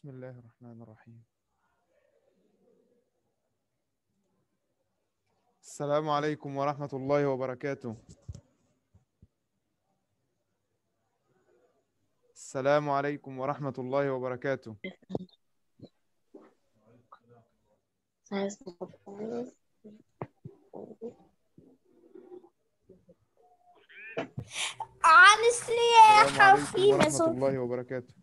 بسم الله الرحمن الرحيم السلام عليكم ورحمة الله وبركاته السلام عليكم ورحمة الله وبركاته عن السياحة السلام عليكم في ورحمة مصر الله وبركاته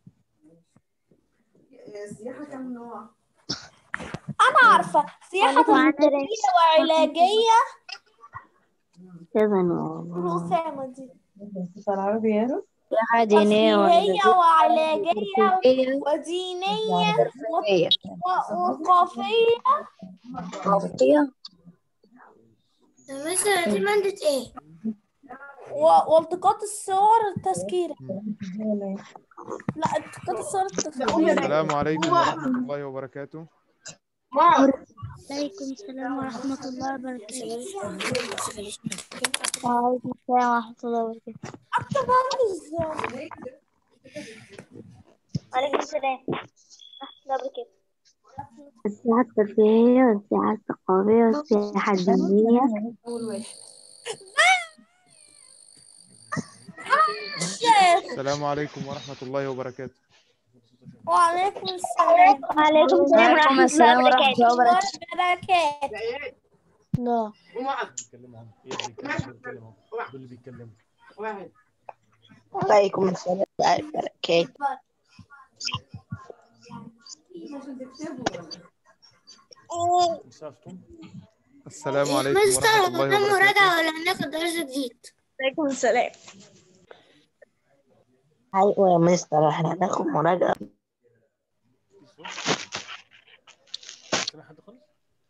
السياحة كم نوع؟ أنا عارفة سياحة طبية وعلاجية الرسامة دي في العربي يا سياحة دينية ترفيهية وعلاجية وعلاجية ودينية وثقافية ووقافية وثقافية مثلا دي مادة ايه؟ و- والتقاط الصور التذكيرة لا التقاط الصور التذكيرة السلام عليكم ورحمة الله وبركاته عليكم السلام ورحمة الله وبركاته وعليكم السلام ورحمة الله وبركاته أكتب عندي ازاي؟ وعليكم السلام ورحمة الله وبركاته السياحة الترفيهية والسياحة الثقافية والسياحة الدينية السلام عليكم ورحمة الله وبركاته وعليكم السلام وعليكم السلام ورحمة الله وبركاته وبركاته لا بيتكلموا ايه بيتكلموا دول اللي بيتكلموا واحد وعليكم السلام وبركاته مسافتم السلام عليكم ورحمة الله وبركاته ولا هناخد درس جديد عليكم السلام ايوه يا مستر احنا هناخد مراجعة سامع حد خالص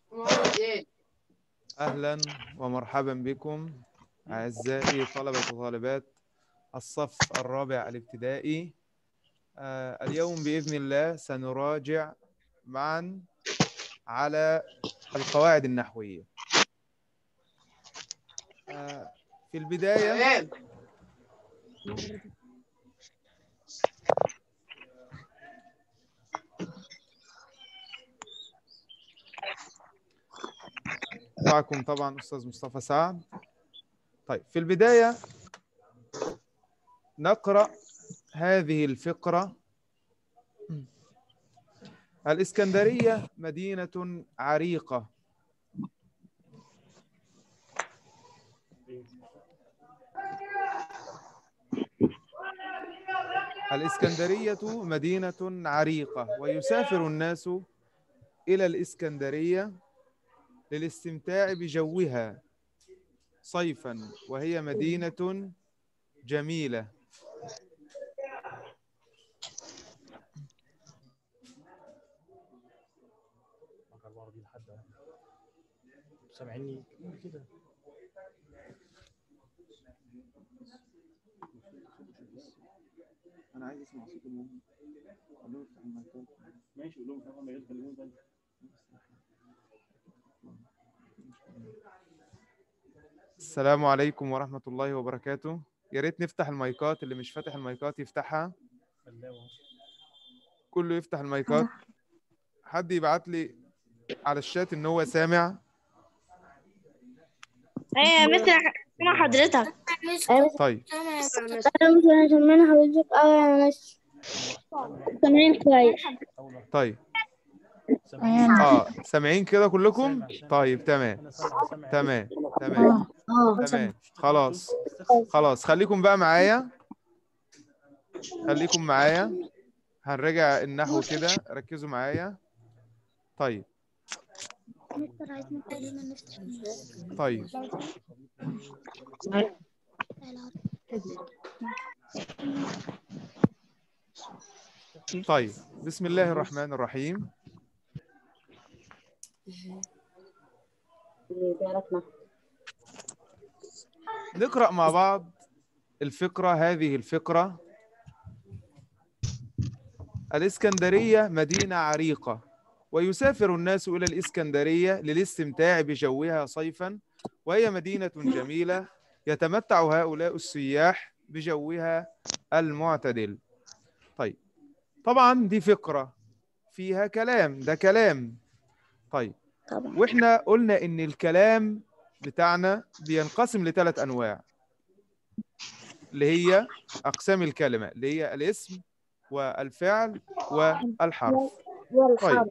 أهلا ومرحبا بكم أعزائي طلبة وطالبات الصف الرابع الابتدائي آه، اليوم بإذن الله سنراجع معا على القواعد النحوية آه، في البداية معكم طبعا أستاذ مصطفى سعد طيب في البداية نقرأ هذه الفقرة الإسكندرية مدينة عريقة الإسكندرية مدينة عريقة ويسافر الناس إلى الإسكندرية للاستمتاع بجوها صيفا وهي مدينة جميلة معك 44 حد أهو. سامعيني قول كده أنا عايز أسمع صوت المهم ماشي قول لهم طبعا ما يتكلمون تاني السلام عليكم ورحمة الله وبركاته يا ريت نفتح المايكات اللي مش فاتح المايكات يفتحها خلاوة كله يفتح المايكات حد يبعت لي على الشات ان هو سامع ايه مثل سامع حضرتك طيب انا مش سامعين حضرتك اه يا مس سامعين كويس أول مرة طيب سامعين اه سامعين كده كلكم سامع، سامع. طيب تمام أنا سامع سامع تمام تمام تمام خلاص خلاص خليكم بقى معايا خليكم معايا هنراجع النحو كده ركزوا معايا طيب طيب طيب بسم الله الرحمن الرحيم نقرأ مع بعض الفقرة هذه الفقرة الإسكندرية مدينة عريقة ويسافر الناس إلى الإسكندرية للاستمتاع بجوها صيفا وهي مدينة جميلة يتمتع هؤلاء السياح بجوها المعتدل طيب طبعا دي فقرة فيها كلام ده كلام طيب طبعا واحنا قلنا ان الكلام بتاعنا بينقسم لثلاث انواع اللي هي اقسام الكلمه اللي هي الاسم والفعل والحرف طيب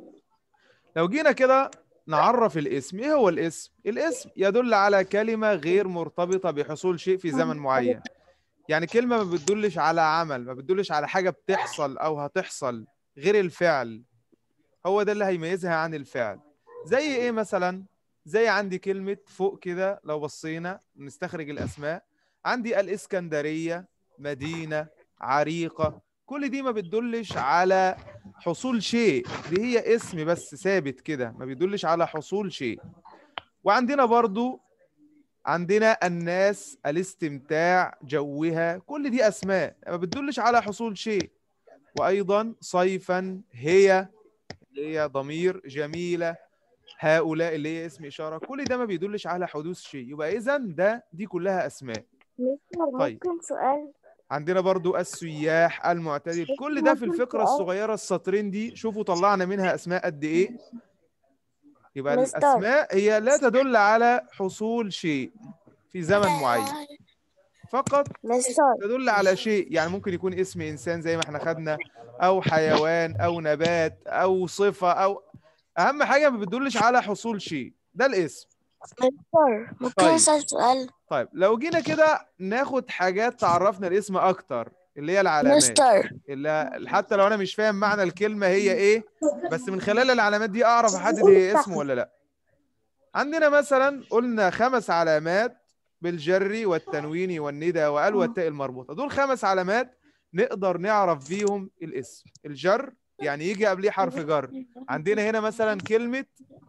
لو جينا كده نعرف الاسم ايه هو الاسم الاسم يدل على كلمه غير مرتبطه بحصول شيء في زمن معين يعني كلمه ما بتدلش على عمل ما بتدلش على حاجه بتحصل او هتحصل غير الفعل هو ده اللي هيميزها عن الفعل زي ايه مثلا زي عندي كلمة فوق كده لو بصينا نستخرج الأسماء عندي الإسكندرية مدينة عريقة كل دي ما بتدلش على حصول شيء دي هي اسم بس ثابت كده ما بيدلش على حصول شيء وعندنا برضو عندنا الناس الاستمتاع جوها كل دي أسماء ما بتدلش على حصول شيء وأيضا صيفا هي اللي هي ضمير جميلة هؤلاء اللي هي اسم إشارة كل ده ما بيدلش على حدوث شيء يبقى إذا ده دي كلها أسماء طيب. ممكن سؤال عندنا برضو السياح المعتدل كل ده في الفقرة الصغيرة السطرين دي شوفوا طلعنا منها أسماء قد إيه يبقى مستر. الأسماء هي لا تدل على حصول شيء في زمن معين فقط مستر تدل على شيء يعني ممكن يكون اسم انسان زي ما احنا خدنا او حيوان او نبات او صفه او اهم حاجه ما بتدلش على حصول شيء ده الاسم مستر ممكن طيب. أسأل سؤال طيب لو جينا كده ناخد حاجات تعرفنا الاسم اكتر اللي هي العلامات مستر اللي حتى لو انا مش فاهم معنى الكلمه هي ايه بس من خلال العلامات دي اعرف احدد هي اسم ولا لا عندنا مثلا قلنا خمس علامات بالجر والتنوين والندى وال والتاء المربوطه دول خمس علامات نقدر نعرف بيهم الاسم الجر يعني يجي قبليه حرف جر عندنا هنا مثلا كلمه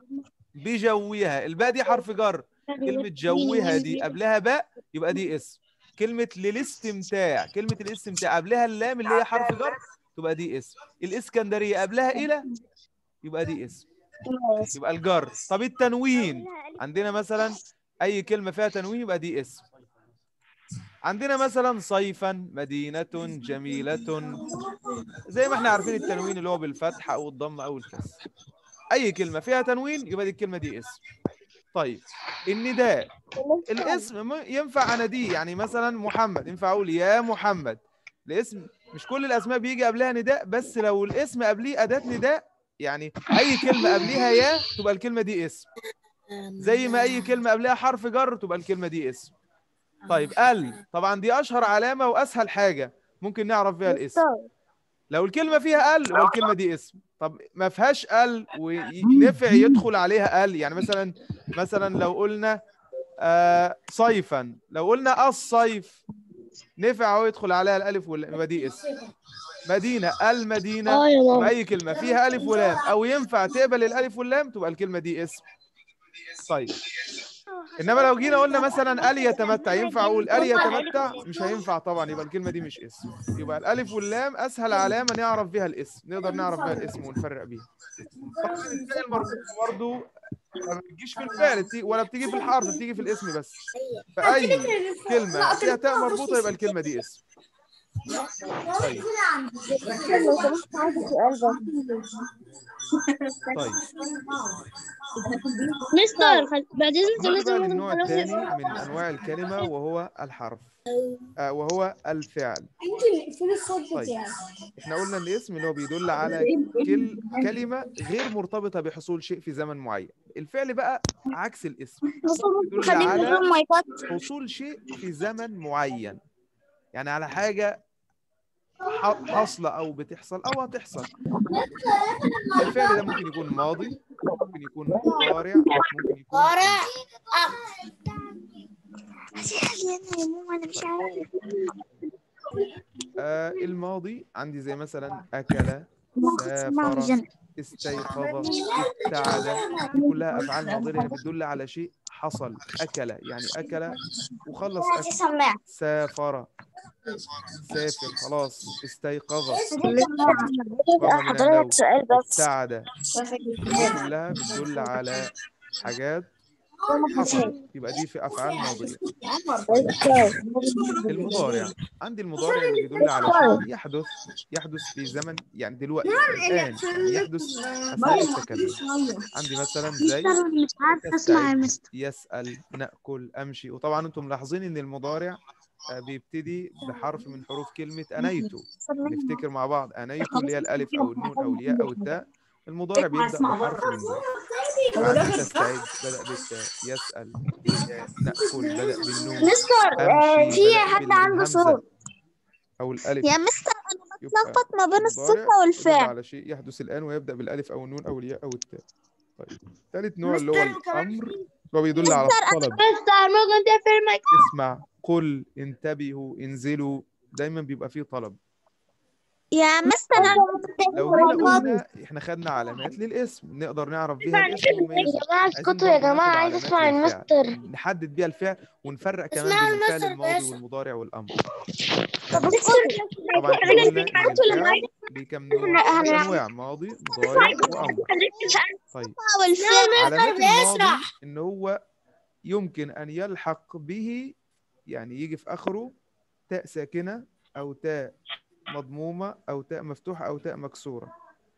بجوها الباء دي حرف جر كلمه جوها دي قبلها باء يبقى دي اسم كلمه للاستمتاع كلمه الاستمتاع قبلها اللام اللي هي حرف جر تبقى دي اسم الاسكندريه قبلها الى يبقى دي اسم يبقى الجر طب التنوين عندنا مثلا اي كلمه فيها تنوين يبقى دي اسم عندنا مثلا صيفا مدينه جميله زي ما احنا عارفين التنوين اللي هو بالفتح او الضم او الكسر اي كلمه فيها تنوين يبقى دي الكلمه دي اسم طيب النداء الاسم م- ينفع اناديه يعني مثلا محمد ينفع اقول يا محمد الاسم مش كل الاسماء بيجي قبلها نداء بس لو الاسم قبليه اداه نداء يعني اي كلمه قبليها يا تبقى الكلمه دي اسم زي ما اي كلمه قبلها حرف جر تبقى الكلمه دي اسم طيب ال طبعا دي اشهر علامه واسهل حاجه ممكن نعرف بيها الاسم لو الكلمه فيها ال يبقى الكلمه دي اسم طب ما فيهاش ال ونفع يدخل عليها ال يعني مثلا مثلا لو قلنا آه صيفا لو قلنا الصيف نفع هو يدخل عليها الالف واللام يبقى دي اسم مدينه المدينه اه يا ماما يبقى اي كلمه فيها الف ولام او ينفع تقبل الالف واللام تبقى الكلمه دي اسم طيب انما لو جينا قلنا مثلا ال يتمتع ينفع اقول ال يتمتع مش هينفع طبعا يبقى الكلمه دي مش اسم يبقى الالف واللام اسهل علامه نعرف بيها الاسم نقدر نعرف بيها الاسم ونفرق بيها طبعا الفعل المربوط برضه ما بتجيش في الفعل بتيجي- ولا بتيجي في الحرف بتيجي في الاسم بس فاي كلمه فيها تاء مربوطه يبقى الكلمه دي اسم طيب لو سمحت عايزة سؤال بس طيب مستر بعد اذنك نيجي بقى لازم للنوع الثاني من انواع الكلمه وهو الحرف آه وهو الفعل انت فين الصوت طيب. بتاعك احنا قلنا الاسم اللي هو بيدل على كل كلمه غير مرتبطه بحصول شيء في زمن معين الفعل بقى عكس الاسم يدل خليك على بدون مايكات حصول شيء في زمن معين يعني على حاجه ح- حاصله او بتحصل او هتحصل الفعل ده ممكن يكون ماضي ممكن يكون مضارع ممكن يكون يا ماما انا مش عارف آه الماضي عندي زي مثلا اكل اسمعوا سافر جنة استيقظ ابتعد دي كلها افعال ماضيه هنا بتدل على شيء حصل اكل يعني اكل وخلص اكل سماع سافر سافر خلاص استيقظ قام من النوم حضرتك سؤال بس ابتعد دي كلها بتدل على حاجات حصل يبقى دي في افعال ماضيه المضارع عندي المضارع اللي بيدل على شيء يحدث يحدث في زمن يعني دلوقتي الان يعني يحدث اثناء التكلم عندي مثلا زي مش عارفة اسمع يا مستر يسأل نأكل أمشي وطبعا أنتم ملاحظين إن المضارع آه، بيبتدي بحرف من حروف كلمة أنيت نفتكر مع بعض أنيت اللي هي الألف أو النون أو الياء أو التاء المضارع بيبدأ بحرف من دول عندي تستعد بدأ بالتاء يسأل بالياء نأكل بدأ بالنون مستر أمشي في بدأ حد بال- عنده بالهمزة صوت أو الألف يا مستر انا يبقى بتلخبط ما بين الصفة المضارع يدل والفعل على شيء يحدث الآن ويبدأ بالألف أو النون أو الياء أو التاء طيب ثالث نوع اللي هو الأمر هو بيدل على الطلب مستر ممكن تقفل المايك اسمع قل انتبهوا انزلوا دايما بيبقى فيه طلب يا مستر انا لو جينا قلنا احنا خدنا علامات للاسم نقدر نعرف بيها الاسم ونميزه جماعة اسكتوا يا جماعة عايز اسمع المستر نحدد بيها الفعل ونفرق كمان اسمعوا بين الفعل المستر الماضي باشا. والمضارع والامر طب طبعا احنا قلنا ان الفعل بكم نوع ثلاث انواع ماضي مضارع وامر طيب والفعل علامات الماضي بيشرح. ان هو يمكن ان يلحق به يعني يجي في اخره تاء ساكنه او تاء مضمومه او تاء مفتوحه او تاء مكسوره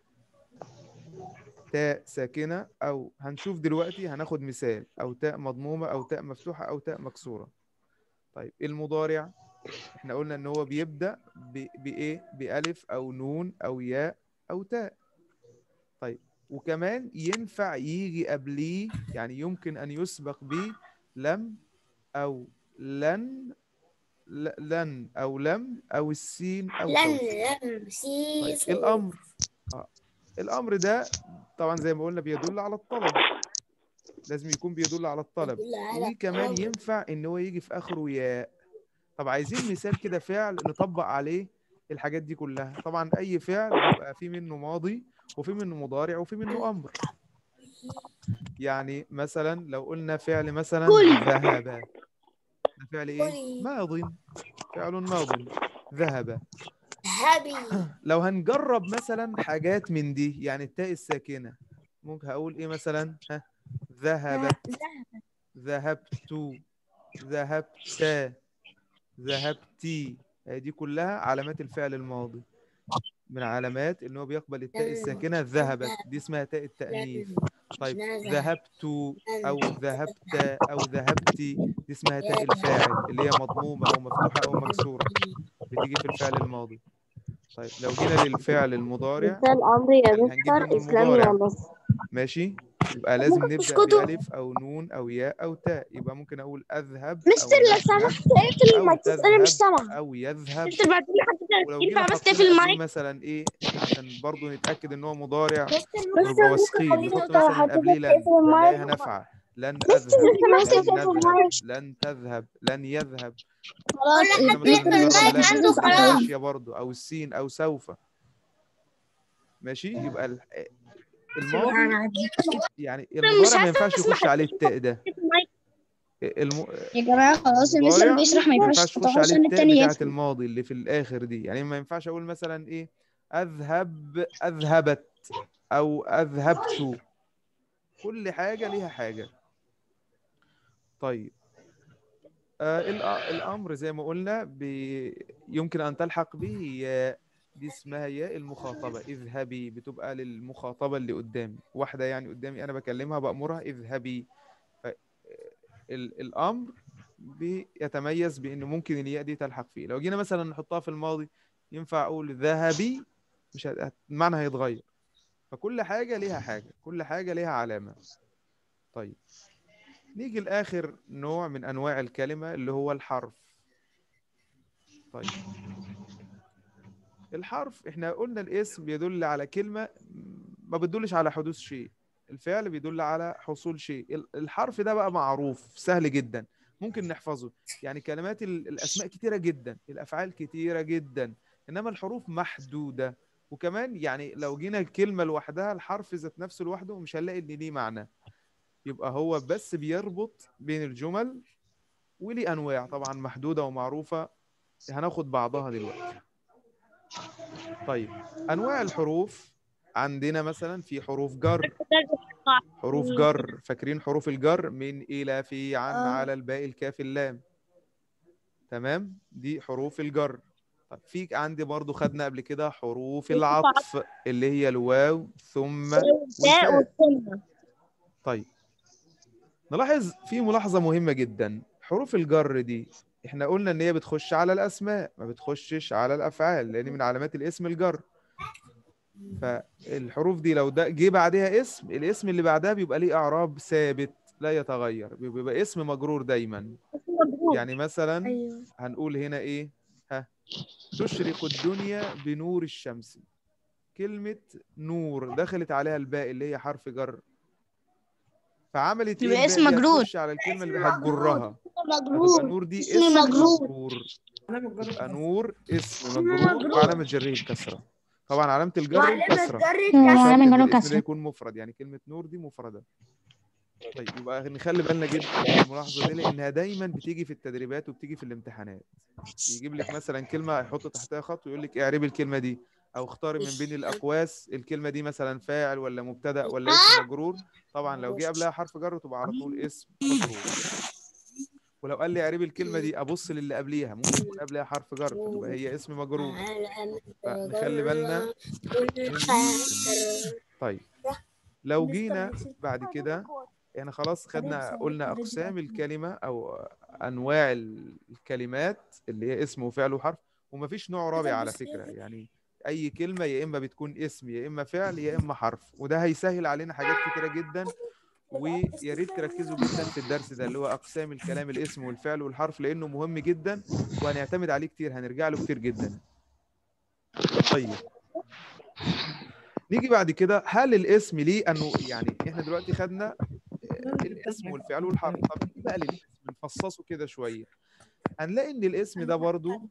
تاء ساكنه او هنشوف دلوقتي هناخد مثال او تاء مضمومه او تاء مفتوحه او تاء مكسوره طيب المضارع احنا قلنا ان هو بيبدا ب- بايه بالف او نون او ياء او تاء طيب وكمان ينفع يجي قبليه يعني يمكن ان يسبق به لم او لن ل- لن او لم او السين او لن سوف لن طيب سي الامر آه. الامر ده طبعا زي ما قلنا بيدل على الطلب لازم يكون بيدل على الطلب وكمان ينفع ان هو يجي في اخره ياء طب عايزين مثال كده فعل نطبق عليه الحاجات دي كلها طبعا اي فعل بيبقى في منه ماضي وفي منه مضارع وفي منه امر يعني مثلا لو قلنا فعل مثلا ذهب ده فعل ايه قولي. ماض فعل ماض ذهب هبي لو هنجرب مثلا حاجات من دي يعني التاء الساكنة ممكن هقول ايه مثلا ها ذهب ذهبت ذهبت ذهبتي هي دي كلها علامات الفعل الماضي من علامات ان هو بيقبل التاء الساكنة ذهبت دي اسمها تاء التأنيث طيب ذهبت او ذهبت او ذهبتي دي اسمها تاء الفاعل اللي هي مضمومة او مفتوحة او مكسورة بتيجي في الفعل الماضي طيب لو جينا للفعل المضارع ده الامر يا يعني هنجيب مستر منه اسلامي يا المضارع. مستر ماشي يبقى لازم نبدأ تسكتوا؟ بألف أو نون أو ياء أو تاء يبقى ممكن أقول أذهب مستر أو لو يذهب سمحت اقفل أو المايك انا مش تذهب سامعة أو يذهب مستر بعد لي حضرتك ولو ينفع جينا بس حطينا تقفل قبليه المايك مثلا إيه عشان برضه نتأكد إن هو مضارع بس ونبقى واثقين نحط مثلا قبليه لن نلاقيها نافعة لن أذهب مستر لن تقفل نذهب المايك. لن تذهب لن يذهب خلاص هنا حد مثلا يقفل نجرب المايك لن عنده تبقى كلام. ماشية برضه أو السين أو سوف ماشي يبقى ال- الماضي يعني المضارع ما ينفعش يخش عليه التاء ده الم... يا جماعة خلاص المستر المضارع بيشرح ما ينفعش تخش تقطعوا عليه عشان التاء التاني بتاعت يفهم الماضي اللي في الاخر دي يعني ما ينفعش اقول مثلا ايه اذهب اذهبت او اذهبت كل حاجه ليها حاجه طيب آه الأ- الامر زي ما قلنا بي... يمكن ان تلحق به ياء دي اسمها ياء المخاطبه اذهبي بتبقى للمخاطبه اللي قدامي واحده يعني قدامي انا بكلمها بامرها اذهبي ف... ال... الامر بيتميز بان ممكن الياء دي تلحق فيه لو جينا مثلا نحطها في الماضي ينفع اقول ذهبي مش هت... المعنى هيتغير فكل حاجه ليها حاجه كل حاجه ليها علامه طيب نيجي لاخر نوع من انواع الكلمه اللي هو الحرف طيب الحرف احنا قلنا الاسم بيدل على كلمه ما بتدلش على حدوث شيء الفعل بيدل على حصول شيء ال- الحرف ده بقى معروف سهل جدا ممكن نحفظه يعني كلمات ال- الاسماء كتيره جدا الافعال كتيره جدا انما الحروف محدوده وكمان يعني لو جينا الكلمه لوحدها الحرف ذات نفسه لوحده مش هنلاقي ان ليه معنى يبقى هو بس بيربط بين الجمل وليه انواع طبعا محدوده ومعروفه هناخد بعضها دلوقتي طيب انواع الحروف عندنا مثلا في حروف جر حروف جر فاكرين حروف الجر من إلى في عن آه. على الباء الكاف اللام تمام دي حروف الجر طب في عندي برضو خدنا قبل كده حروف العطف اللي هي الواو ثم والفاء طيب نلاحظ في ملاحظة مهمة جدا حروف الجر دي احنا قلنا ان هي بتخش على الاسماء ما بتخشش على الافعال لان من علامات الاسم الجر فالحروف دي لو ده جه بعدها اسم الاسم اللي بعدها بيبقى ليه اعراب ثابت لا يتغير بيبقى اسم مجرور دايما يعني مثلا ايوه هنقول هنا ايه ها تشرق الدنيا بنور الشمس كلمة نور دخلت عليها الباء اللي هي حرف جر فعملت ايه يبقى اسم الباء دي مجرور. هتخش على الكلمة اللي هتجرها فتبقى مجرور نور دي اسم اسم مجرور. مجرور انا مجرد يبقى نور اسم مجرور وعلامة جره الكسرة طبعا علامة الجر الكسرة وعلامة شرط جر إن الاسم الكسرة. ده يكون مفرد يعني كلمة نور دي مفردة طيب يبقى نخلي بالنا جدا من الملاحظة دي لأنها دايما بتيجي في التدريبات وبتيجي في الامتحانات يجيب لك مثلا كلمة يحط تحتها خط ويقول لك اعربي الكلمة دي أو اختاري من بين الأقواس الكلمة دي مثلا فاعل ولا مبتدأ ولا اسم مجرور طبعا لو جه قبلها حرف جر تبقى على طول اسم مجرور ولو قال لي اعربي الكلمة دي أبص للي قبليها ممكن يكون قبلها حرف جر فتبقى هي اسم مجرور فنخلي بالنا طيب لو جينا بعد كده يعني خلاص خدنا قلنا أقسام الكلمة أو أنواع الكلمات اللي هي اسم وفعل وحرف ومفيش نوع رابع على فكرة يعني أي كلمة يا إما بتكون اسم يا إما فعل يا إما حرف وده هيسهل علينا حاجات كتيرة جدا ويا ريت تركزوا جدا في الدرس ده اللي هو أقسام الكلام الاسم والفعل والحرف لأنه مهم جدا وهنعتمد عليه كتير هنرجع له كتير جدا طيب نيجي بعد كده هل الاسم ليه انه يعني احنا دلوقتي خدنا آه، الاسم والفعل والحرف طب نيجي بقى للاسم نفصصه كده شويه هنلاقي ان الاسم ده برضو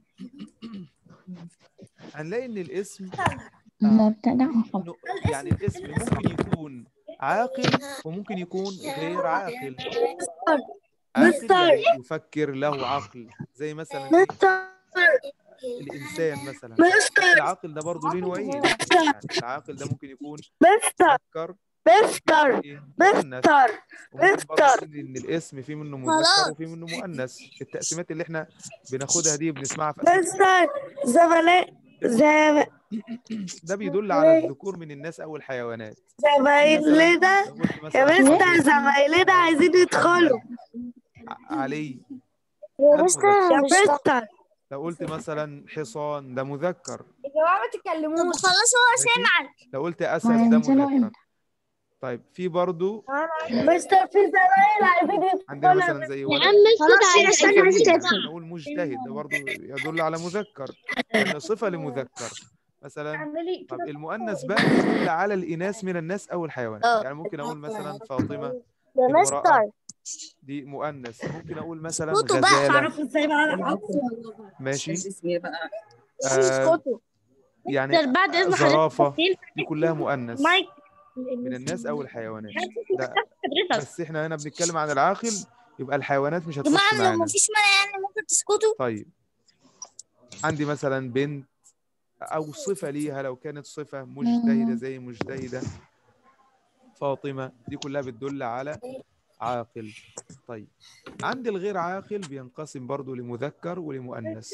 هنلاقي ان الاسم مبتدأ وخبر إنه يعني الاسم ممكن يكون عاقل وممكن يكون غير عاقل عاقل يعني يفكر له عقل زي مثلا إيه؟ الانسان مثلا العاقل ده برضه ليه نوعين يعني العاقل ده ممكن يكون مذكر مستر إيه؟ مؤنث وممكن برضه يكون ان الاسم فيه منه مذكر وفيه منه مؤنث التقسيمات اللي احنا بناخدها دي وبنسمعها في أسئلة مستر زملاء زم... ده بيدل على الذكور من الناس او الحيوانات زمايلنا لو قلت يا مثلا مستر علي- زمايلنا عايزين يدخلوا ع- علي يا ده مستر مذكر. يا مستر لو قلت مثلا حصان ده مذكر يا جماعه ما تتكلموش خلاص هو ماشي؟ لو قلت اسد ده وهينزلوا مذكر امتى؟ طيب في برضو مستر في زمايل عايزين عندنا يدخلوا مثلا زي ولد خلاص يا استنى بس ممكن كده نقول مجتهد ده برضو يدل على مذكر لأن صفة لمذكر مثلا طب المؤنث بقى يدل على الإناث من الناس أو الحيوانات يعني ممكن أقول مثلا فاطمة يا امرأة مستر دي مؤنث ممكن أقول مثلا اسكتوا بقى غزالة تعرفوا ازاي بقى ماشي اسمي بقى آه اسكتوا يعني بعد اذن زرافة حضرتك دي كلها مؤنث مايك من الناس أو الحيوانات ده حضرتك بس احنا هنا بنتكلم عن العاقل يبقى الحيوانات مش هتخش جماعة لو معانا مفيش مانع يعني ممكن تسكتوا طيب عندي مثلا بنت او صفه ليها لو كانت صفه مجتهده زي مجتهده فاطمه دي كلها بتدل على عاقل طيب عندي الغير عاقل بينقسم برضو لمذكر ولمؤنث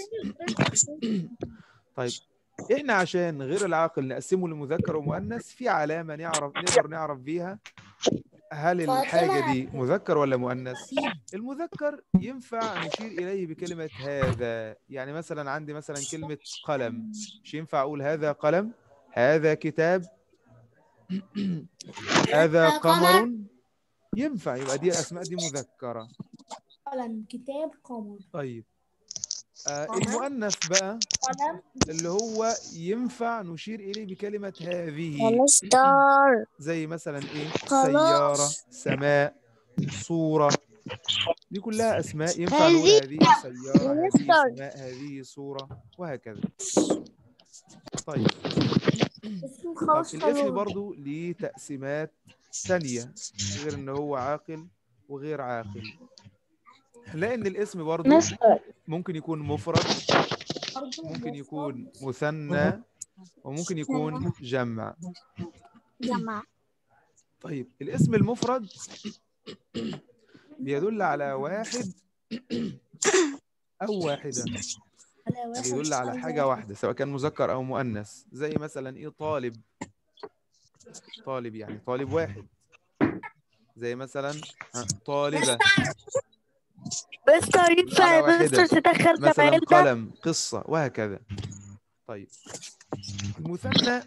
طيب احنا عشان غير العاقل نقسمه لمذكر ومؤنث في علامه نعرف نقدر نعرف بيها هل الحاجه دي مذكر ولا مؤنث المذكر ينفع نشير إليه بكلمة هذا يعني مثلا عندي مثلا كلمة قلم مش ينفع أقول هذا قلم هذا كتاب هذا قمر ينفع يبقى دي أسماء دي مذكرة قلم كتاب قمر طيب آه المؤنث بقى قلم اللي هو ينفع نشير إليه بكلمة هذه مستر زي مثلا إيه خلاص. سيارة سماء صورة دي كلها أسماء ينفع نقول هذه- هذه سيارة هذه مستر. سماء هذه صورة وهكذا طيب اسم طب خاص الاسم خلود. برضو ليه تقسيمات ثانية غير إن هو عاقل وغير عاقل لأن الاسم برضو ممكن يكون مفرد ممكن يكون مثنى وممكن يكون جمع جمع طيب الاسم المفرد بيدل على واحد أو واحدة بيدل على حاجة واحدة سواء كان مذكر أو مؤنث زي مثلا إيه طالب طالب يعني طالب واحد زي مثلا ها، طالبة مستر ينفع على يا واحدة. مستر تدخل مثلا زمايلنا قلم قصة وهكذا طيب المثنى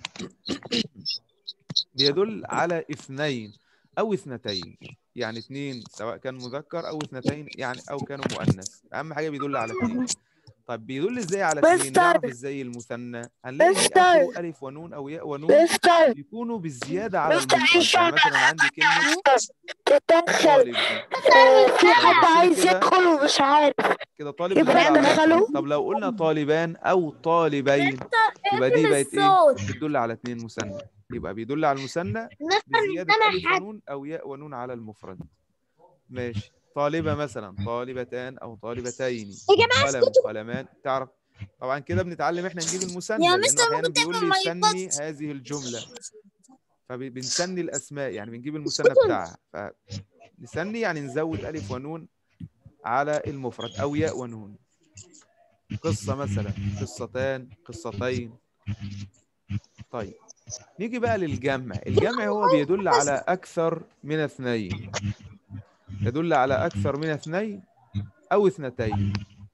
بيدل على اثنين أو اثنتين يعني اثنين سواء كان مذكر أو اثنتين يعني أو كانوا مؤنث أهم حاجة بيدل على اثنين طيب بيدل ازاي على اثنين مستر. نعرف ازاي المثنى هنلاقي مستر. اخره الف ونون او ياء ونون مستر يكونوا بالزياده على مستر المفرد ينفع يعني مثلا عندي كلمه تدخل طالب دي آه، في حد عايز كده- يدخل ومش عارف كده طالب يبقى بتدل على ندخله. اثنين. طب لو قلنا طالبان او طالبين يبقى دي اقفل بقت ايه الصوت بتدل على اثنين مثنى يبقى بيدل على المثنى بزياده الف ونون او ياء ونون على المفرد ماشي طالبه مثلا طالبتان او طالبتين قلم قلمان تعرف طبعا كده بنتعلم احنا نجيب المثنى يا لانه مستر احيانا ممكن بيقول تعمل لي مايكات؟ سني هذه الجمله فبنسني الاسماء يعني بنجيب المثنى بتاعها فنسني يعني نزود الف ونون على المفرد او ياء ونون قصه مثلا قصتان قصتين طيب نيجي بقى للجمع الجمع هو بيدل على اكثر من اثنين يدل على اكثر من اثنين او اثنتين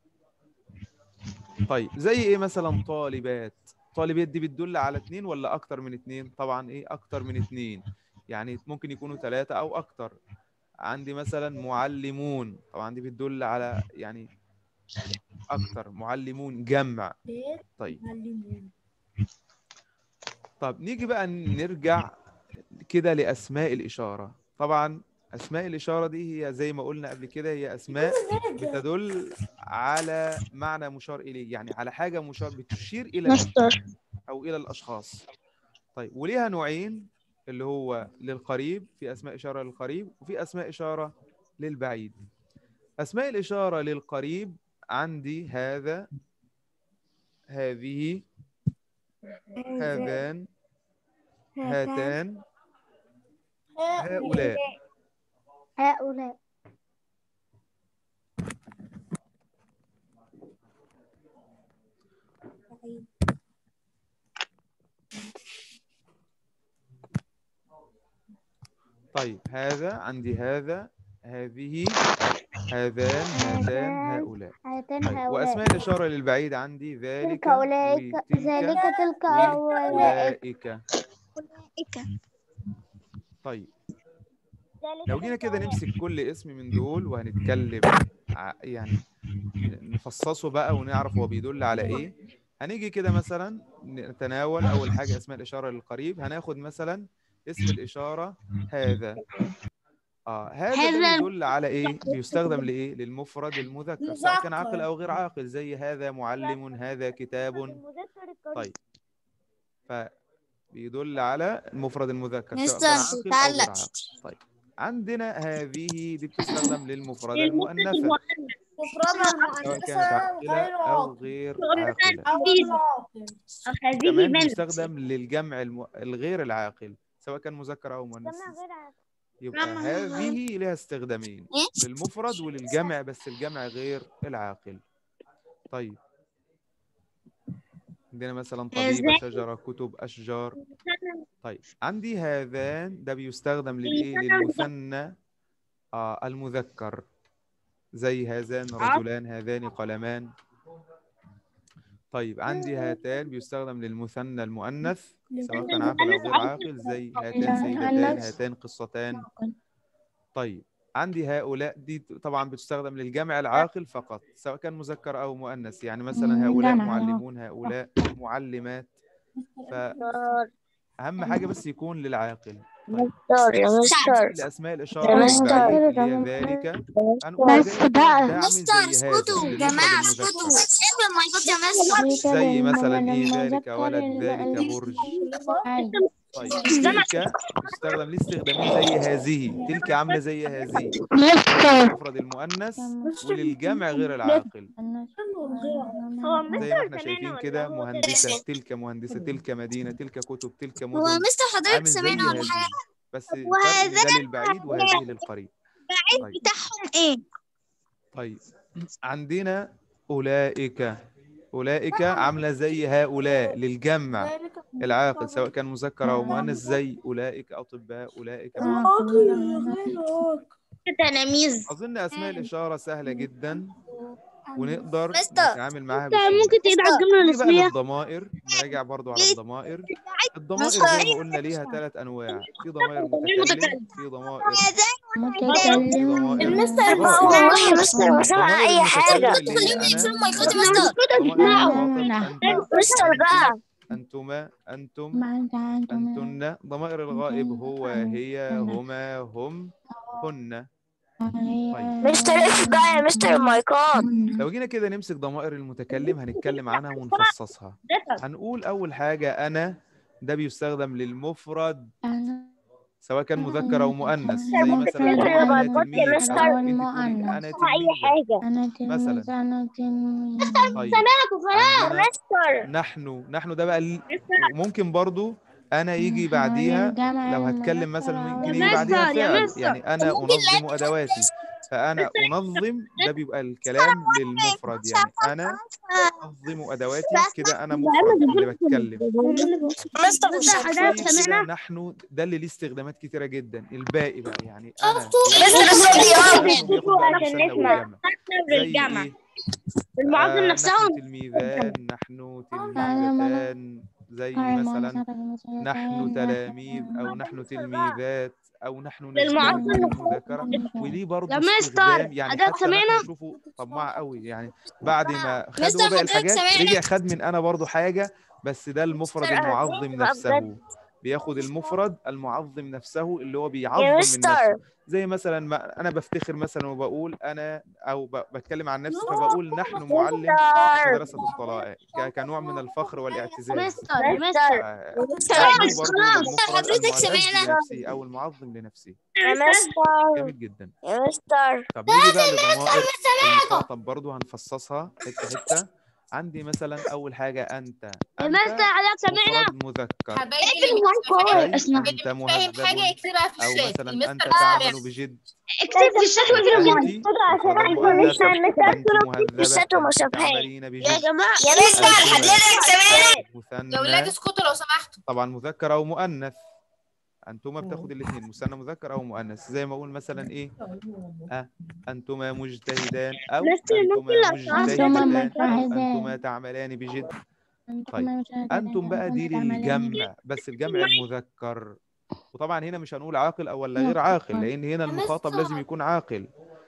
طيب زي ايه مثلا طالبات طالبات دي بتدل على اتنين ولا اكتر من اتنين طبعا ايه اكتر من اتنين يعني ممكن يكونوا ثلاثة او اكتر عندي مثلا معلمون طبعا دي بتدل على يعني اكتر معلمون جمع طيب طب نيجي بقى نرجع كده لاسماء الاشاره طبعا اسماء الاشاره دي هي زي ما قلنا قبل كده هي اسماء بتدل على معنى مشار اليه يعني على حاجه مشار بتشير الى مستر او الى الاشخاص طيب وليها نوعين اللي هو للقريب في اسماء اشاره للقريب وفي اسماء اشاره للبعيد اسماء الاشاره للقريب عندي هذا هذه هذان هاتان هؤلاء هؤلاء طيب هذا عندي هذا هذه هذان هاتان هؤلاء هاتان طيب هؤلاء واسماء الاشاره للبعيد عندي ذلك تلك أولئك وتلك ذلك تلك أولئك أولئك طيب لو جينا كده نمسك كل اسم من دول وهنتكلم ع- يعني نفصصه بقى ونعرف هو بيدل على ايه هنيجي كده مثلا نتناول اول حاجه اسماء الاشاره للقريب هناخد مثلا اسم الاشاره هذا اه هذا ده هذا بيدل على ايه بيستخدم لايه للمفرد المذكر سواء كان عاقل مذكر. او غير عاقل زي هذا معلم هذا كتاب طيب فبيدل على المفرد المذكر سواء كان مستر، عاقل او غير تعلق. عاقل طيب عندنا هذه دي بتستخدم للمفردة المؤنثة مفردة سواء كانت المؤنثة عاقلة غير أو عاقل غير غير عاقلة أو غير عاقل هذه كمان من بيستخدم للجمع الم... الغير العاقل سواء كان مذكر أو مؤنث يبقى جمع هذه لها استخدامين إيه؟ للمفرد وللجمع بس الجمع غير العاقل طيب عندنا مثلا طبيبة إزاي؟ شجرة كتب أشجار طيب عندي هذان ده بيستخدم للإيه للمثنى آه المذكر زي هذان رجلان هذان قلمان طيب عندي هاتان بيستخدم للمثنى المؤنث سواء كان عاقل أو غير عاقل زي هاتان سيدتان هاتان قصتان طيب عندي هؤلاء دي طبعا بتستخدم للجمع العاقل فقط سواء كان مذكر أو مؤنث يعني مثلا هؤلاء معلمون هؤلاء معلمات فأهم حاجة بس يكون للعاقل مستر يا مستر لأسماء الإشارة مستر. للبعيد اللي هي ذلك هنقول بس ذلك بقى. ده عامل زي هذا للمفرد المذكر. يا مستر زي مثلا ايه ذلك ولد ذلك برج طيب تلك تستخدم ليه استخدامين زي هذه تلك عامله زي هذه مستر المفرد المؤنث وللجمع غير العاقل هو زي ما احنا شايفين كده مهندسه تلك مهندسه تلك مدينه تلك كتب تلك هو مدن مستر حضرتك عامل زي سامعنا ولا هذه حاجة بس الفرق وهذا إن ده للبعيد وهذه للقريب طيب بتاعهم ايه طيب عندنا أولئك أولئك عاملة زي هؤلاء للجمع العاقل سواء كان مذكر أو مؤنث زي أولئك أطباء أولئك تلاميذ أظن أسماء الإشارة سهلة جدا ونقدر مستر. نتعامل معاها بسهولة ممكن تقرا الجملة نيجي بقى الاسمية للضمائر نراجع برضو على الضمائر الضمائر مستر. زي ما قلنا ليها ثلاث أنواع في ضمائر متكلم في ضمائر في متكلم ضمائر المستر غائب. والله يا مستر ما سمع ضمائر أي حاجة المتكلم اللي هي أنا ما يخاطب مستر ضمائر المخاطب أنت مستر بقى أنتما أنتم أنتن ضمائر الغائب هو هي هما هم هن طيب مستر اقف بقى يا مستر مايكون لو جينا كده نمسك ضمائر المتكلم هنتكلم عنها ونفصصها هنقول أول حاجة أنا ده بيستخدم للمفرد سواء كان مذكر أو مؤنث زي مثلا مستر أنا بطبط يا تلميذ مستر. أنت تقولي أنا أي تلميذة حاجة مثلا طيب خلاص عندنا مستر نحن نحن ده بقى ال- ممكن برضو انا يجي بعديها لو هتكلم مثلا ممكن يجي بعديها فعل يعني انا انظم ادواتي فانا انظم ده بيبقى الكلام للمفرد يعني انا انظم ادواتي كده انا مفرد اللي بتكلم مستر طيب كده نحن ده اللي ليه استخدامات كتيره جدا الباقي بقى يعني انا مستر الصوت بياخد بقى المثنى والجمع زي الجمع. ايه المعظم آه، نفسهم نحن تلميذان نحن تلميذتان زي مثلا نحن تلاميذ او نحن تلميذات او نحن للمعظم نستخدم المذكره وليه برضه يا مستر، استخدام يعني حضرتك حتى سمعنا؟ نحن نشوفه طماع قوي يعني بعد ما خد مستر، هو باقي حضرتك الحاجات سمعنا؟ رجع خد من انا برضه حاجه بس ده المفرد مستر، أنا المعظم عايزة بقى نفسه بياخد المفرد المعظم نفسه اللي هو بيعظم يا من مستر نفسه زي مثلا ما انا بفتخر مثلا وبقول انا او ب- بتكلم عن نفسي فبقول نحن معلم في مستر مدرسه الطلائع ك- كنوع من الفخر والاعتزاز مستر مستر آه، مستر برضه خلاص، المفرد حضرتك المعتز سمعنا. بنفسه او المعظم لنفسه يا مستر جميل جدا يا مستر طب نيجي بقى لضمائر المخاطب برضه هنفصصها حته حته عندي مثلا اول حاجه انت يا انت مستر حضرتك سامعنا مفرد مذكر حبايبي أي اسمع. انت فاهم مهذب حاجة يكتبها في او الشات مثلا المستر انت سامع. تعمل بجد اكتب في الشات واجرب انت مفرد مؤنث انت مهذبه الشات وما أنت شافهاش. تعملين يا بجد جماعة يا مستر حضرتك يا ولاد مثنى اسكتوا لو سمحتوا طبعا مذكر او مؤنث انتما بتاخد الاثنين مثنى مذكر او مؤنث زي ما اقول مثلا ايه أه انتما مجتهدان او مستر، انتما أنتما مجتهدتان او مجتهدان. انتما تعملان بجد طيب انتم بقى دي للجمع بس الجمع المذكر وطبعا هنا مش هنقول عاقل او ولا غير عاقل لان هنا المخاطب لازم يكون عاقل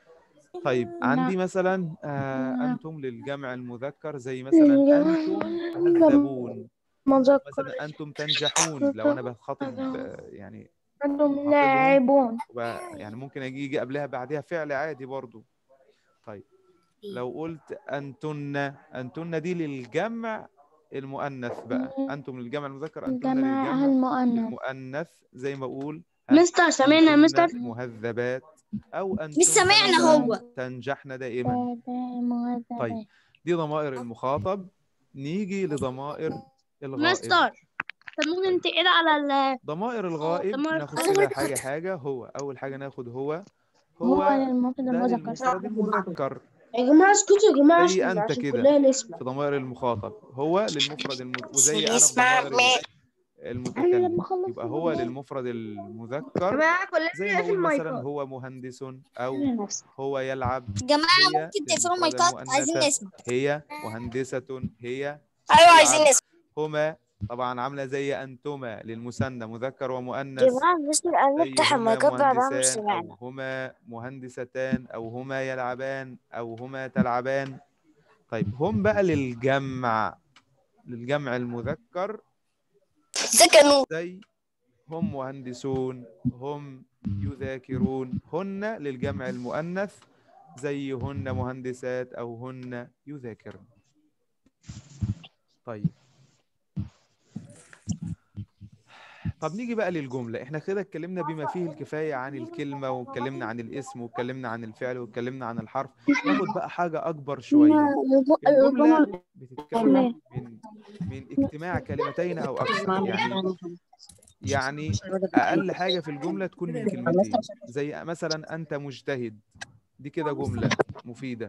طيب عندي مثلا آه انتم للجمع المذكر زي مثلا انتم مهذبون مذكر مثلا انتم تنجحون لو انا بخاطب آه، يعني عندهم لاعبون وب- يعني ممكن اجي يجي قبلها بعدها فعل عادي برضو طيب لو قلت انتن انتن دي للجمع المؤنث بقى انتم للجمع المذكر انتن جماعة للجمع المؤنث المؤنث زي ما اقول مستر سامعنا يا أنتن مستر مهذبات او انتم مش سامعنا هو. تنجحن دائما طيب دي ضمائر المخاطب نيجي لضمائر الغائب مستر طب ممكن تقرا على ال ضمائر الغائب ضمائر ناخد الغائب. كده حاجة حاجة هو أول حاجة ناخد هو هو هو للمفرد ده المذكر للمفرد المذكر يا جماعة اسكتوا يا جماعة زي عشان أنت عشان كده. كلنا نسمع في ضمائر المخاطب هو للمفرد الم... وزي أنا في ضمائر المتكلم يبقى هو للمفرد المذكر جماعة كلنا زي ما أقول مثلا هو مهندس أو هو يلعب جماعة هي ممكن تقفلوا للمفرد المايكات عايزين المؤنثة. نسمع هي مهندسة هي ايوه عايزين نسمع هما طبعا عاملة زي أنتما للمثنى مذكر ومؤنث جماعة مستر انا زي نفتح هما المايكات بعدها مش مهندسان سمعنا أو هما مهندستان أو هما يلعبان أو هما تلعبان طيب هم بقى للجمع للجمع المذكر سكنوا زي هم مهندسون هم يذاكرون هن للجمع المؤنث زي هن مهندسات أو هن يذاكرن طيب طب نيجي بقى للجملة احنا كده اتكلمنا بما فيه الكفاية عن الكلمة واتكلمنا عن الاسم واتكلمنا عن الفعل واتكلمنا عن الحرف ناخد بقى حاجة أكبر شوية الجملة بتتكون من من اجتماع كلمتين أو أكثر يعني يعني أقل حاجة في الجملة تكون من كلمتين زي مثلا أنت مجتهد دي كده جملة مفيدة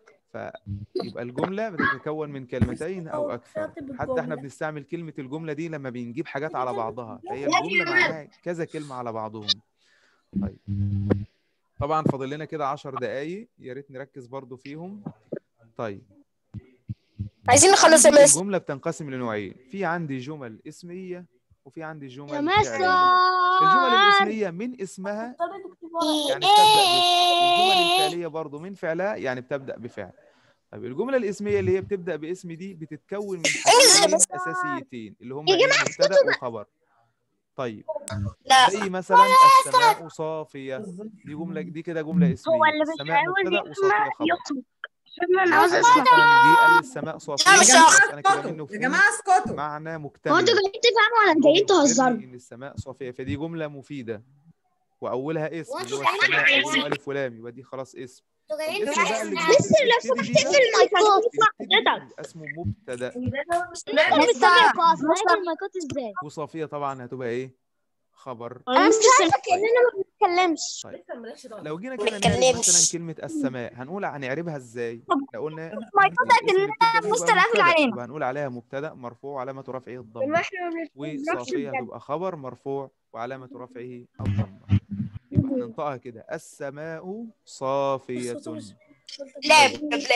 فيبقى الجملة بتتكون من كلمتين أو أكثر حتى احنا بنستعمل كلمة الجملة دي لما بنجيب حاجات على بعضها فهي الجملة معناها كذا كلمة على بعضهم طيب طبعا فاضل لنا كده 10 دقايق يا ريت نركز برضو فيهم طيب عايزين نخلص عندي المس الجملة بتنقسم لنوعين في عندي جمل اسمية وفي عندي يا جمل مستر فعلية الجمل الاسمية من اسمها يعني بتبدأ باسم والجمل الفعلية برضو من فعلها يعني بتبدأ بفعل طيب الجملة الاسمية اللي هي بتبدأ باسم دي بتتكون من حاجتين أساسيتين اللي هم إيه؟ مبتدأ وخبر طيب لا زي مثلا السماء صافية دي جملة دي كده جملة اسمية هو اللي السماء بيحاول مبتدأ وصافية يسمع خبر يطلب انا عاوز حد اسمع مثلا جه قال السماء صافية لا مش هاخد. أنا كده منه يا فهمت جماعه اسكتوا معنى هو مكتمل انتوا جايين تفهموا ولا جايين تهزروا ان السماء صافيه فدي جمله مفيده واولها اسم اللي هو وانتوا السماء جايين اوله الف ولام يبقى دي خلاص اسم انتوا جايين الاسم بقى اللي تفهموا. بيبتدي بيه ده المايكات بيبتدي بيه اسمه مبتدا انت بتتابع خلاص هنعمل المايكات ازاي وصافيه طبعا هتبقى ايه خبر انا مش سامع كاننا ما بنتكلمش لو جينا كده نعرف تتكلمش. مثلا كلمه السماء هنقول هنعربها ازاي لو قلنا المايكات الاسم اللي بتبدأ بيه مستر يبقى قافل مبتدأ، علينا. يبقى هنقول عليها مبتدا مرفوع علامه رفعه الضمه وصافيه هتبقى خبر مرفوع وعلامه رفعه الضمه يبقى ننطقها كده السماء صافيه لا لا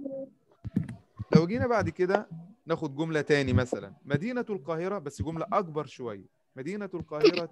لو جينا بعد كده ناخد جملة تاني مثلا مدينة القاهرة بس جملة أكبر شوية مدينة القاهرة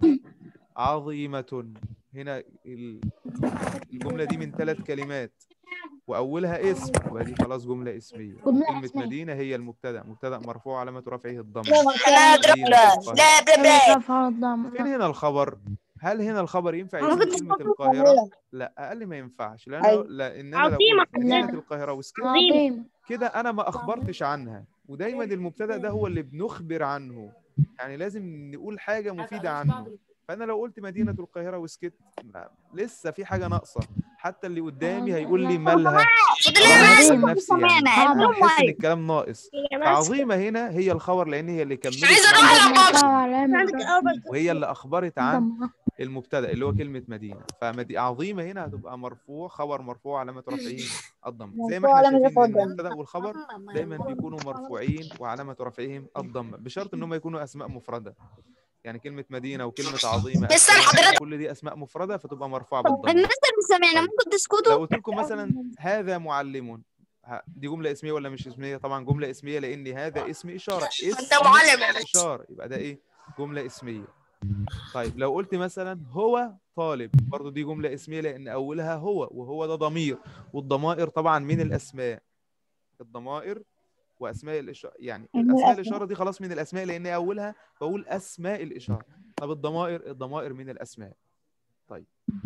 عظيمة هنا ال- الجملة دي من ثلاث كلمات وأولها اسم يبقى دي خلاص جملة اسمية جملة كلمة اسمية. مدينة هي المبتدأ مبتدأ مرفوع علامة رفعه الضمة انا اضرب مدينة لا القاهرة. لا بلا بلا رفع الضم فين هنا الخبر؟ هل هنا الخبر ينفع يكون ممكن كلمة تكون القاهرة؟ لا أقل ما ينفعش لأن أيوة. لأن أنا لو عظيمة. قلت مدينة لا. القاهرة وسكت عظيم كده انا ما اخبرتش عنها ودايما المبتدا ده هو اللي بنخبر عنه يعني لازم نقول حاجه مفيده عنه فانا لو قلت مدينه القاهره وسكت ما- لسه في حاجه ناقصه حتى اللي قدامي هيقول لي مالها انا هسال نفسي يعني أنا هحس ان الكلام ناقص فعظيمه هنا هي الخبر لان هي اللي كملت عايزة معايا أروح وهي اللي اخبرت عن المبتدا اللي هو كلمه مدينه فمدي عظيمه هنا هتبقى مرفوع خبر مرفوع علامه رفعه الضم زي ما احنا شايفين إن المبتدا والخبر دايما بيكونوا مرفوعين وعلامه رفعهم الضمه بشرط ان هم يكونوا اسماء مفرده يعني كلمه مدينه وكلمه عظيمه بس أسماء، حضرتك- كل دي اسماء مفرده فتبقى مرفوعه بالضمه المستر مش سامعنا طيب. ممكن لو تسكتوا قلت لكم مثلا هذا معلم ه- دي جمله اسميه ولا مش اسميه طبعا جمله اسميه لان هذا اسم اشاره اسم انت معلم يا باشا. اشاره يبقى ده ايه جمله اسميه طيب لو قلت مثلا هو طالب برضو دي جمله اسميه لان اولها هو وهو ده ضمير والضمائر طبعا من الاسماء الضمائر واسماء الاشاره يعني الاسماء الاشاره دي خلاص من الاسماء لان اولها بقول اسماء الاشاره طب الضمائر الضمائر من الاسماء طيب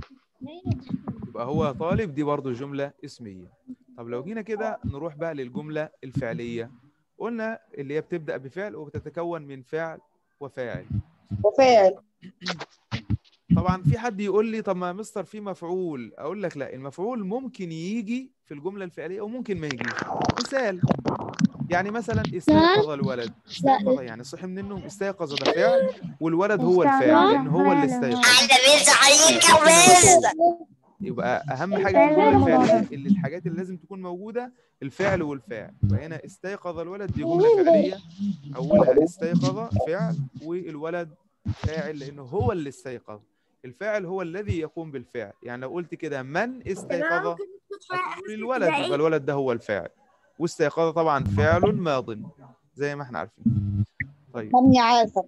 يبقى هو طالب دي برضو جملة اسمية طب لو جينا كده نروح بقى للجملة الفعلية قلنا اللي هي بتبدأ بفعل وبتتكون من فعل وفاعل وفاعل طبعا في حد يقول لي طب ما يا مستر في مفعول اقول لك لا المفعول ممكن يجي في الجملة الفعلية وممكن ما يجيش مثال يعني مثلا استيقظ الولد استيقظ يعني صحي من النوم استيقظ ده فعل والولد هو الفاعل لان هو اللي استيقظ على رزق عليك ورزق يبقى اهم حاجه في الجمله الفعليه اللي الحاجات اللي لازم تكون موجوده الفعل والفاعل يبقى هنا استيقظ الولد دي جمله فعليه اولها استيقظ فعل والولد فاعل لانه هو اللي استيقظ الفاعل هو الذي يقوم بالفعل يعني لو قلت كده من استيقظ هتقول الولد يبقى الولد ده هو الفاعل واستيقظ طبعا فعل ماض زي ما احنا عارفين طيب من يعافر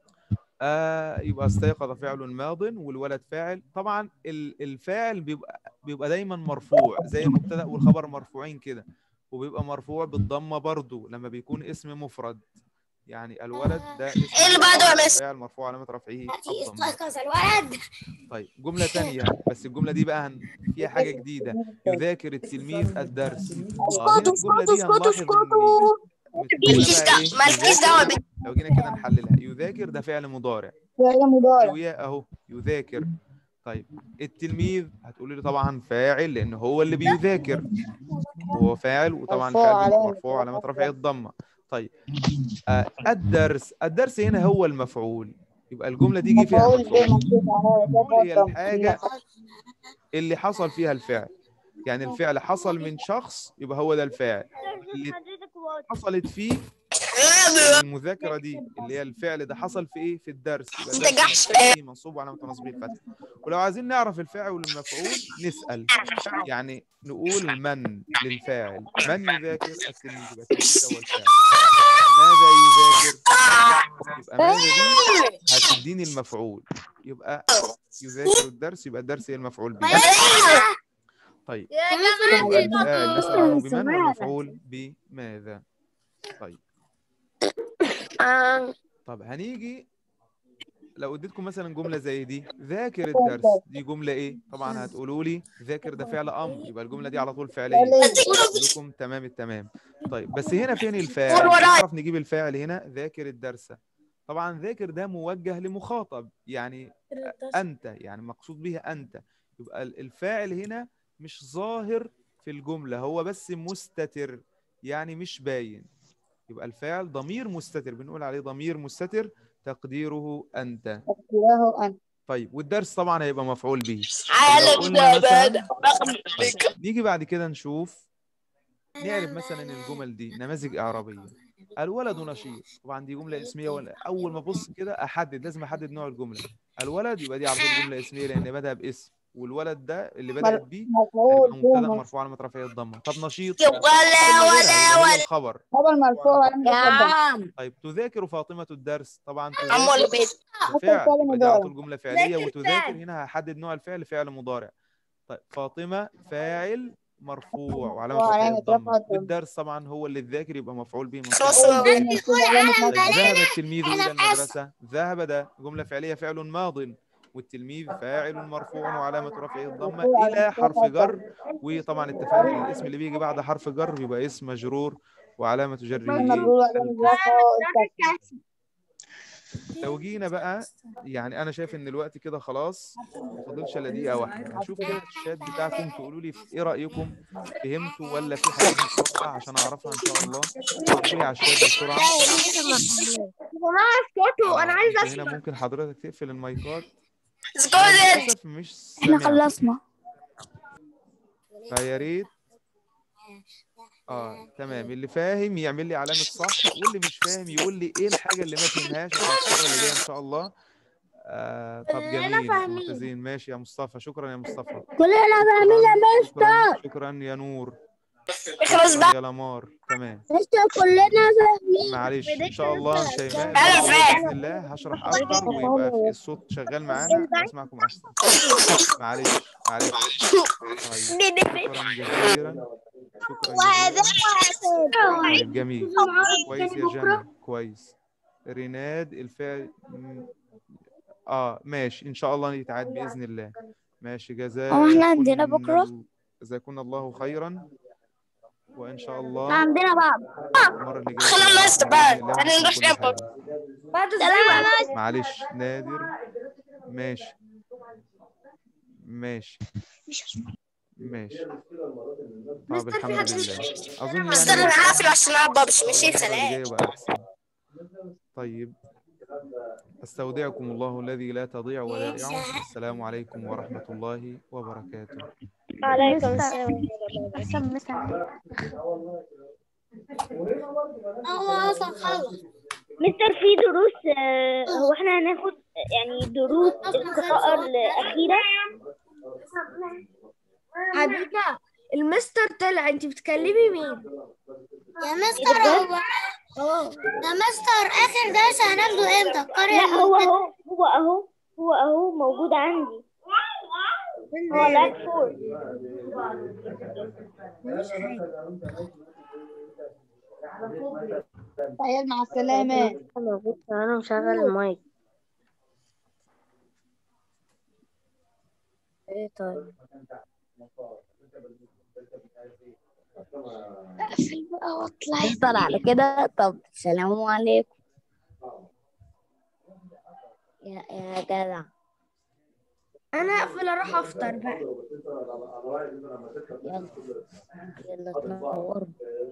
آه يبقى استيقظ فعل ماض والولد فاعل طبعا ال- الفاعل بيبقى بيبقى دايما مرفوع زي المبتدا والخبر مرفوعين كده وبيبقى مرفوع بالضمه برضو لما بيكون اسم مفرد يعني الولد ده اسم إيه اللي بعده يا مفرد، مس؟ فاعل مرفوع علامه رفعه الضمه استيقظ الولد طيب جمله تانية بس الجمله دي بقى هن- فيها حاجه جديده يذاكر التلميذ الدرس آه، هنا الجمله دي هنلاحظ ان مالكيش دعوة مالكيش دعوة بال- لو جينا كده نحللها يذاكر ده فعل مضارع فعل مضارع شوية اهو يذاكر طيب التلميذ هتقولي لي طبعا فاعل لان هو اللي بيذاكر هو فاعل وطبعا مرفوع فاعل علامة مرفوع علامة رفعه الضمة طيب آه الدرس الدرس هنا هو المفعول يبقى الجملة دي جه فيها مفعول به مفعول منصوب على هي الحاجة اللي حصل فيها الفعل يعني الفعل حصل من شخص يبقى هو ده الفاعل اللي حصلت فيه المذاكرة دي اللي هي الفعل ده حصل في ايه في الدرس يبقى الدرس جحش. مفعول به منصوب وعلامة نصبه الفتح ولو عايزين نعرف الفاعل والمفعول نسأل يعني نقول من للفاعل من يذاكر التلميذ يبقى التلميذ هو الفاعل ماذا يذاكر يبقى ماذا دي هتديني المفعول يبقى يذاكر الدرس يبقى الدرس هي المفعول به طيب يبقى الفاعل نسأل عنه بمن والمفعول بماذا طيب طب هنيجي لو اديتكم مثلا جمله زي دي ذاكر الدرس دي جمله ايه طبعا هتقولوا لي ذاكر ده فعل امر يبقى الجمله دي على طول فعليه أقول لكم تمام التمام طيب بس هنا فين الفاعل نعرف نجيب الفاعل هنا ذاكر الدرس طبعا ذاكر ده موجه لمخاطب يعني انت يعني مقصود به انت يبقى ال- الفاعل هنا مش ظاهر في الجمله هو بس مستتر يعني مش باين يبقى الفاعل ضمير مستتر بنقول عليه ضمير مستتر تقديره انت تقديره أنت طيب والدرس طبعا هيبقى مفعول به على لو قلنا مثلا النبات طيب نيجي بعد كده نشوف نعرف مثلا الجمل دي نماذج إعرابية الولد نشيط طبعا دي جملة اسمية ولا أول ما أبص كده أحدد لازم أحدد نوع الجملة الولد يبقى دي على طول جملة اسمية لأن بدأ باسم والولد ده اللي بدأت بيه مفعول هيبقى به مبتدأ منصوب مرفوع علامة رفعه الضمة طب نشيط ولا هيبقى ولا هو ولا الخبر خبر مرفوع على عم طيب تذاكر فاطمة الدرس طبعا عم ولا تذاكر بيت ده فعل فعل يبقى دي على مضارع. طول جملة فعلية ذاكر وتذاكر فعل. هنا هحدد نوع الفعل فعل مضارع طيب فاطمة فاعل مرفوع وعلامة رفعه وعلامة الضمة رفعه الضمة. والدرس طبعا هو اللي الذاكر يبقى مفعول به منصوب خلاص مفعول به منصوب علامة طيب نصبه ذهب التلميذ إلى المدرسة ذهب ده جملة فعلية فعل ماض والتلميذ فاعل مرفوع وعلامة رفعه الضمة مرفوع إلى علامة حرف رفعه جر وطبعا اتفقنا ان الاسم اللي بيجي بعد حرف جر بيبقى اسم مجرور وعلامة جره مجرور وعلامة رفعه الفتح لو جينا بقى يعني انا شايف ان الوقت كده خلاص ما فاضلش الا دقيقه واحده هشوف كده الشات بتاعكم تقولوا لي ايه رايكم فهمتوا ولا في حاجه مش واضحه عشان اعرفها ان شاء الله اكتبوا لي على الشات بسرعه اسكتوا انا عايز أنت هنا ممكن حضرتك تقفل المايكات اسكت للاسف مش احنا سامع خلصنا فيا ريت اه تمام اللي فاهم يعمل لي علامه صح واللي مش فاهم يقول لي ايه الحاجه اللي ما فهمهاش عشان المره اللي جايه ان شاء الله آه طب جميل ممتازين ماشي يا مصطفى شكرا يا مصطفى كلنا فاهمين يا شكرا شكرا يا نور اخلص بقى يا لمار تمام مستر كلنا فاهمين معلش ان شاء الله شيماء أنا فاهم. باذن الله هشرح اكتر ويبقى في الصوت شغال معانا اسمعكم احسن معلش معلش طيب شكرا جزيلا شكرا جزيلا طيب جميل كويس يا جنى كويس ريناد الفعل م- اه ماشي ان شاء الله يتعاد باذن الله ماشي جزاء هو إحنا عندنا بكرة؟ جزاكم الله خيرا وان شاء الله عندنا بعض المره اللي جايه خلاص بإذن مستر بقى. الله تعالى هنكون نروح كل ناكل. حاجة. بعد سلام معلش نادر ماشي ماشي ماشي طب الحمد لله اظن مستر انا يعني هقفل عشان العب بابجي ماشي المرة اللي سلام جاية بقى أحسن. طيب أستودعكم الله الذي لا تضيع ودائعه السلام عليكم ورحمة الله وبركاته عليكم السلام احسن مثلا هو اصلا خلص مستر في دروس آه، هو احنا هناخد يعني دروس القراءة الأخيرة حبيبنا المستر طلع انت بتكلمي مين؟ يا مستر هو يا مستر اخر درس هناخده امتى القرية لا هو اهو هو اهو هو اهو موجود عندي هو لاك فور عيال مع السلامة انا مشغل المايك ايه طيب اقفل بقى واطلع يفضل على كده طب سلام عليكم يا يا جدع انا اقفل اروح افطر بقى يلا يلا تنور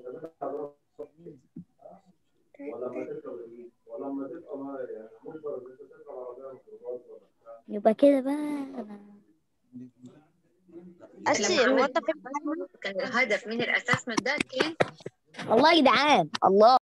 يبقى كده بقى أنا أسي هو أنت فهمت كان الهدف من الأسسمنت ده كان والله يا جدعان الله